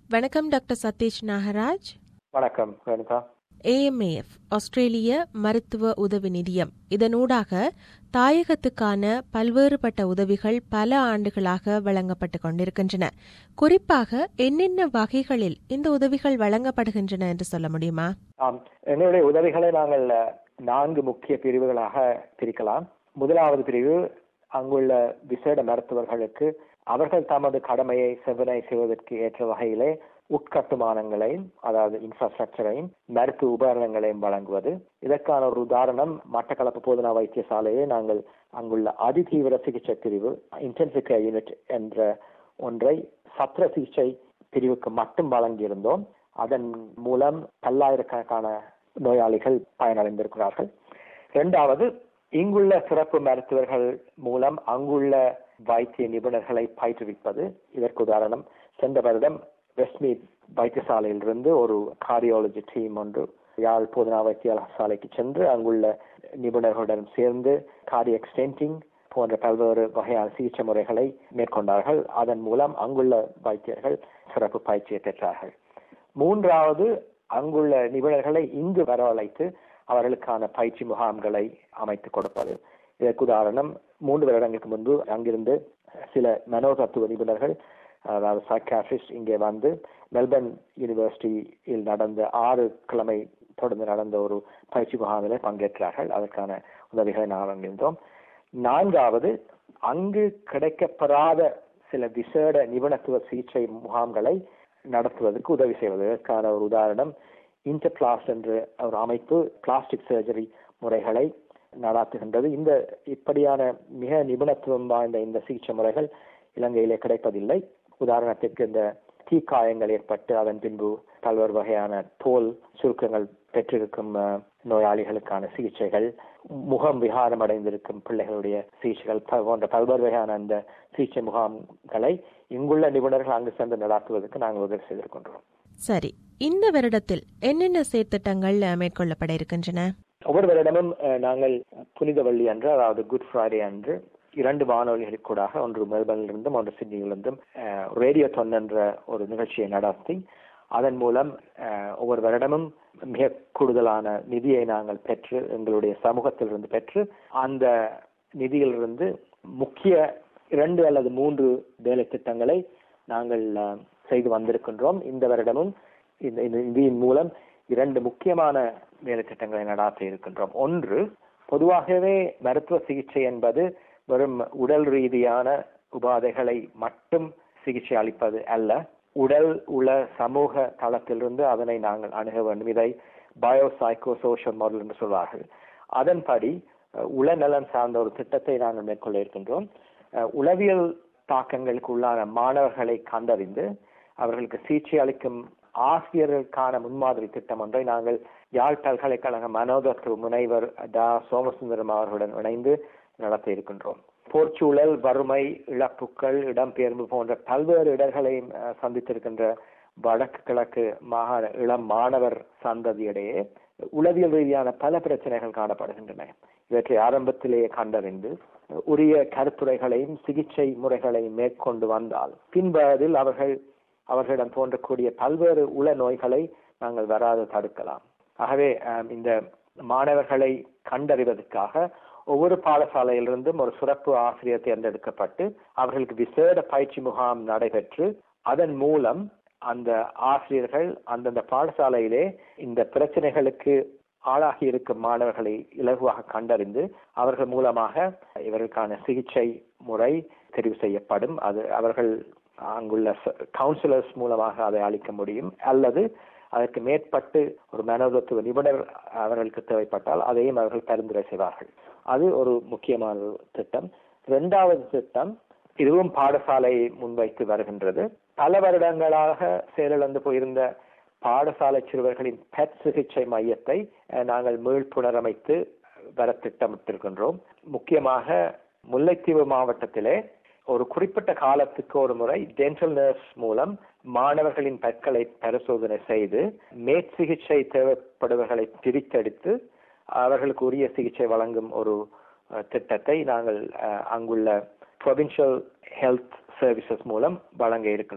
வணக்கம் டாக்டர் சதீஷ் நாகராஜ் வணக்கம் ரேணுகா ஏஎம்ஏஎஃப் ஆஸ்திரேலிய மருத்துவ உதவி நிதியம் இதனூடாக தாயகத்துக்கான பல்வேறுபட்ட உதவிகள் பல ஆண்டுகளாக வழங்கப்பட்டு கொண்டிருக்கின்றன குறிப்பாக என்னென்ன வகைகளில் இந்த உதவிகள் வழங்கப்படுகின்றன என்று சொல்ல முடியுமா ஆம் எங்களுடைய உதவிகளை நாங்கள் நான்கு முக்கிய பிரிவுகளாக பிரிக்கலாம் முதலாவது பிரிவு அங்குள்ள விசேட மருத்துவர்களுக்கு அவர்கள் தமது கடமையை செவ்வனை செய்வதற்கு ஏற்ற வகையிலே உட்கட்டுமானங்களையும் அதாவது இன்ஃப்ராஸ்ட்ரக்சரையும் மருத்துவ உபகரணங்களையும் வழங்குவது இதற்கான ஒரு உதாரணம் மட்டக்களப்பு போதனா வைத்தியசாலையை நாங்கள் அங்குள்ள அதிதீவிர சிகிச்சை பிரிவு இன்டென்சிவ் கேர் யூனிட் என்ற ஒன்றை சத்திர சிகிச்சை பிரிவுக்கு மட்டும் வழங்கியிருந்தோம் அதன் மூலம் பல்லாயிரக்கணக்கான நோயாளிகள் பயனடைந்திருக்கிறார்கள் இரண்டாவது இங்குள்ள சிறப்பு மருத்துவர்கள் மூலம் அங்குள்ள வைத்திய நிபுணர்களை பயிற்றுவிப்பது இதற்கு உதாரணம் சென்ற வருடம் வெஸ்ட்மி வைத்தியசாலையிலிருந்து ஒரு கார்டியாலஜி டீம் ஒன்று யாழ் போதனா வைத்தியசாலைக்கு சென்று அங்குள்ள நிபுணர்களுடன் சேர்ந்து கார்டியக் ஸ்டென்டிங் போன்ற பல்வேறு வகையான சிகிச்சை முறைகளை மேற்கொண்டார்கள் அதன் மூலம் அங்குள்ள வைத்தியர்கள் சிறப்பு பயிற்சியை பெற்றார்கள் மூன்றாவது அங்குள்ள நிபுணர்களை இங்கு வரவழைத்து அவர்களுக்கான பயிற்சி முகாம்களை அமைத்து கொடுப்பது இதற்கு உதாரணம் மூன்று வருடங்களுக்கு முன்பு அங்கிருந்து சில மனோதத்துவ நிபுணர்கள் அதாவது சைக்காட்ரிஸ்ட் இங்கே வந்து மெல்பர்ன் யூனிவர்சிட்டியில் நடந்த ஆறு கிழமை தொடர்ந்து நடந்த ஒரு பயிற்சி முகாமில் பங்கேற்றார்கள் அதற்கான உதவிகளை நாம் வழங்கியிருந்தோம் நான்காவது அங்கு கிடைக்கப்பெறாத சில விசேட நிபுணத்துவ சிகிச்சை முகாம்களை நடத்துவதற்கு உதவி செய்வது இதற்கான ஒரு உதாரணம் இன்டர்பிளாஸ்ட் என்ற ஒரு அமைப்பு பிளாஸ்டிக் சர்ஜரி முறைகளை நடாத்துகின்றது இந்த இப்படியான மிக நிபுணத்துவம் வாய்ந்த இந்த சிகிச்சை முறைகள் இலங்கையிலே கிடைப்பதில்லை உதாரணத்திற்கு இந்த தீக்காயங்கள் ஏற்பட்டு அதன் பின்பு பல்வேறு வகையான தோல் சுருக்கங்கள் பெற்றிருக்கும் நோயாளிகளுக்கான சிகிச்சைகள் முகம் விகாரம் அடைந்திருக்கும் பிள்ளைகளுடைய சிகிச்சைகள் போன்ற பல்வேறு வகையான அந்த சிகிச்சை முகாம்களை இங்குள்ள நிபுணர்கள் அங்கு சென்று நடாத்துவதற்கு நாங்கள் உதவி செய்திருக்கின்றோம் சரி இந்த வருடத்தில் என்னென்ன செயற்திட்டங்கள் மேற்கொள்ளப்பட இருக்கின்றன ஒவ்வொரு வருடமும் நாங்கள் புனித வள்ளி அன்று அதாவது குட் ஃப்ரைடே அன்று இரண்டு வானொலிகளுக்கூடாக ஒன்று மெல்பர்னிலிருந்தும் ஒன்று சிட்னியிலிருந்தும் ரேடியோ தொன் என்ற ஒரு நிகழ்ச்சியை நடத்தி அதன் மூலம் ஒவ்வொரு வருடமும் மிக கூடுதலான நிதியை நாங்கள் பெற்று எங்களுடைய சமூகத்திலிருந்து பெற்று அந்த நிதியிலிருந்து முக்கிய இரண்டு அல்லது மூன்று வேலை திட்டங்களை நாங்கள் செய்து வந்திருக்கின்றோம் இந்த வருடமும் இந்த நிதியின் மூலம் இரண்டு முக்கியமான வேலை திட்டங்களை நடாத்த இருக்கின்றோம் ஒன்று பொதுவாகவே மருத்துவ சிகிச்சை என்பது வெறும் உடல் ரீதியான உபாதைகளை மட்டும் சிகிச்சை அளிப்பது அல்ல உடல் உள்ள சமூக தளத்திலிருந்து அதனை நாங்கள் அணுக வேண்டும் இதை பயோசைக்கோ சோஷியல் மாடல் என்று சொல்வார்கள் அதன்படி உளநலன் சார்ந்த ஒரு திட்டத்தை நாங்கள் மேற்கொள்ள இருக்கின்றோம் உளவியல் தாக்கங்களுக்கு உள்ளான மாணவர்களை கண்டறிந்து அவர்களுக்கு சிகிச்சை அளிக்கும் ஆசிரியர்களுக்கான முன்மாதிரி திட்டம் ஒன்றை நாங்கள் யாழ் பல்கலைக்கழக மனோதத்துவ முனைவர் டா சோமசுந்தரம் அவர்களுடன் இணைந்து நடத்த இருக்கின்றோம் போர்ச்சூழல் வறுமை இழப்புக்கள் இடம்பெயர்வு போன்ற பல்வேறு இடர்களையும் சந்தித்திருக்கின்ற வடக்கு கிழக்கு மாகாண இளம் மாணவர் சந்ததியிடையே உளவியல் ரீதியான பல பிரச்சனைகள் காணப்படுகின்றன இவற்றை ஆரம்பத்திலேயே கண்டறிந்து உரிய கருத்துரைகளையும் சிகிச்சை முறைகளையும் மேற்கொண்டு வந்தால் பின்பதில் அவர்கள் அவர்களிடம் தோன்றக்கூடிய பல்வேறு உள நோய்களை நாங்கள் வராது தடுக்கலாம் ஆகவே இந்த மாணவர்களை கண்டறிவதற்காக ஒவ்வொரு பாடசாலையிலிருந்தும் ஒரு சிறப்பு ஆசிரியர் தேர்ந்தெடுக்கப்பட்டு அவர்களுக்கு விசேட பயிற்சி முகாம் நடைபெற்று அதன் மூலம் அந்த ஆசிரியர்கள் அந்தந்த பாடசாலையிலே இந்த பிரச்சனைகளுக்கு ஆளாகி இருக்கும் மாணவர்களை இலகுவாக கண்டறிந்து அவர்கள் மூலமாக இவர்களுக்கான சிகிச்சை முறை தெரிவு செய்யப்படும் அது அவர்கள் அங்குள்ள கவுன்சிலர்ஸ் மூலமாக அதை அளிக்க முடியும் அல்லது அதற்கு மேற்பட்டு ஒரு மனோதத்துவ நிபுணர் அவர்களுக்கு தேவைப்பட்டால் அதையும் அவர்கள் பரிந்துரை செய்வார்கள் அது ஒரு முக்கியமான திட்டம் இரண்டாவது திட்டம் இதுவும் பாடசாலை முன்வைத்து வருகின்றது பல வருடங்களாக செயலிழந்து போயிருந்த பாடசாலை சிறுவர்களின் பெட் சிகிச்சை மையத்தை நாங்கள் மீள் புனரமைத்து வர திட்டமிட்டிருக்கின்றோம் முக்கியமாக முல்லைத்தீவு மாவட்டத்திலே ஒரு குறிப்பிட்ட காலத்துக்கு ஒரு முறை டென்டல் நர்ஸ் மூலம் மாணவர்களின் பற்களை பரிசோதனை செய்து மேற்சிகிச்சை தேவைப்படுவர்களை பிரித்தெடுத்து அவர்களுக்கு உரிய சிகிச்சை வழங்கும் ஒரு திட்டத்தை நாங்கள் அங்குள்ள ப்ரொவின்ஷியல் ஹெல்த் சர்வீசஸ் மூலம் வழங்க இருக்கின்றோம்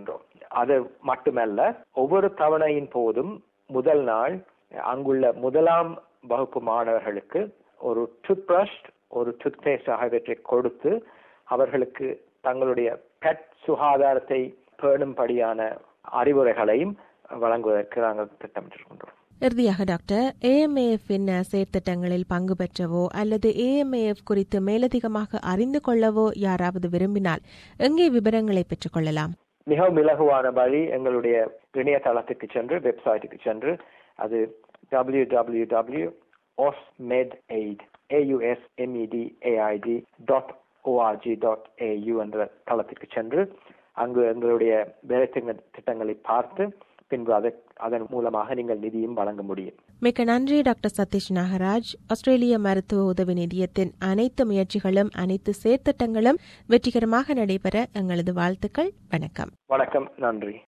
அது மட்டுமல்ல ஒவ்வொரு தவணையின் போதும் முதல் நாள் அங்குள்ள முதலாம் வகுப்பு மாணவர்களுக்கு ஒரு டூத் பிரஷ் ஒரு டூத் பேஸ்ட் ஆகியவற்றை கொடுத்து அவர்களுக்கு தங்களுடைய பெட் சுகாதாரத்தை பேணும்படியான அறிவுரைகளையும் வழங்குவதற்கு நாங்கள் திட்டமிட்டிருக்கின்றோம் இறுதியாக டாக்டர் ஏஎம்ஏஎஃப் இன் செயற்திட்டங்களில் பங்கு பெற்றவோ அல்லது ஏஎம்ஏஎஃப் குறித்து மேலதிகமாக அறிந்து கொள்ளவோ யாராவது விரும்பினால் எங்கே விவரங்களை பெற்றுக் கொள்ளலாம் மிகவும் இலகுவான வழி எங்களுடைய இணையதளத்துக்கு சென்று வெப்சைட்டுக்கு சென்று அது W W W osmedaid auSmedAid dot O R G dot A U என்ற தளத்துக்கு சென்று அங்கு எங்களுடைய வேலை திட்டங்களை பார்த்து பின்பு அதை அதன் மூலமாக நீங்கள் நிதியும் வழங்க முடியும் மிக்க நன்றி டாக்டர் சதீஷ் நாகராஜ் ஆஸ்திரேலிய மருத்துவ உதவி நிதியத்தின் அனைத்து முயற்சிகளும் அனைத்து செயற்திட்டங்களும் வெற்றிகரமாக நடைபெற எங்களது வாழ்த்துக்கள் வணக்கம் வணக்கம் நன்றி